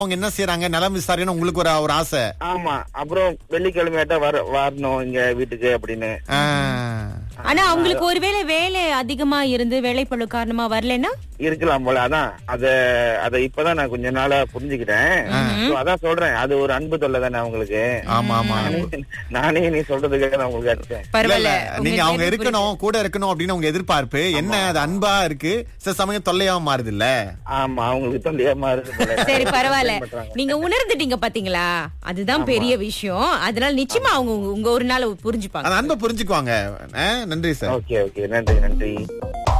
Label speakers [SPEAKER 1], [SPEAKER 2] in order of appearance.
[SPEAKER 1] அவங்க என்ன செய்யறாங்க நலம் விசாரின்னு உங்களுக்கு ஒரு ஒரு ஆசை
[SPEAKER 2] ஆமா அப்புறம் வெள்ளிக்கிழமையாட்டா வர வரணும் இங்க வீட்டுக்கு அப்படின்னு
[SPEAKER 1] ஆ.
[SPEAKER 3] ஆனா அவங்களுக்கு ஒருவேளை வேலை அதிகமா இருந்து வேலைப்பளு காரணமா வரலன்னா
[SPEAKER 2] இருக்கலாம் போல அதான் அத அத இப்பதான் நான் கொஞ்ச நாளா புரிஞ்சுக்கிட்டேன் So, அதான் சொல்றேன் அது ஒரு அன்பு தொல்லை தானே அவங்களுக்கு
[SPEAKER 1] ஆமா ஆமா
[SPEAKER 2] நானே- நானே நீ சொல்றதுக்காக நான் உங்களுக்கு அடிச்சேன்
[SPEAKER 1] இல்ல,
[SPEAKER 3] பரவாயில்ல
[SPEAKER 1] இல்ல. நீங்க அவங்க இருக்கணும் கூட இருக்கணும் அப்படின்னு உங்க எதிர்பார்ப்பு என்ன அது அன்பா இருக்கு சில சமயம் தொல்லையாவும் மாறுது இல்ல
[SPEAKER 2] ஆமா அவங்களுக்கு தொல்லையா மாறுது போல
[SPEAKER 3] சரி பரவாயில்ல
[SPEAKER 2] பண்றாங்க.
[SPEAKER 3] நீங்க உணர்ந்துட்டீங்க பாத்தீங்களா அதுதான் பெரிய விஷயம் அதனால நிச்சயமா அவங்க உங்க- உங்க ஒரு நாள் புரிஞ்சுப்பாங்க
[SPEAKER 1] அந்த அன்பை புரிஞ்சுக்குவாங்க ஆ, நன்றி சார்
[SPEAKER 2] ஓகே ஓகே நன்றி நன்றி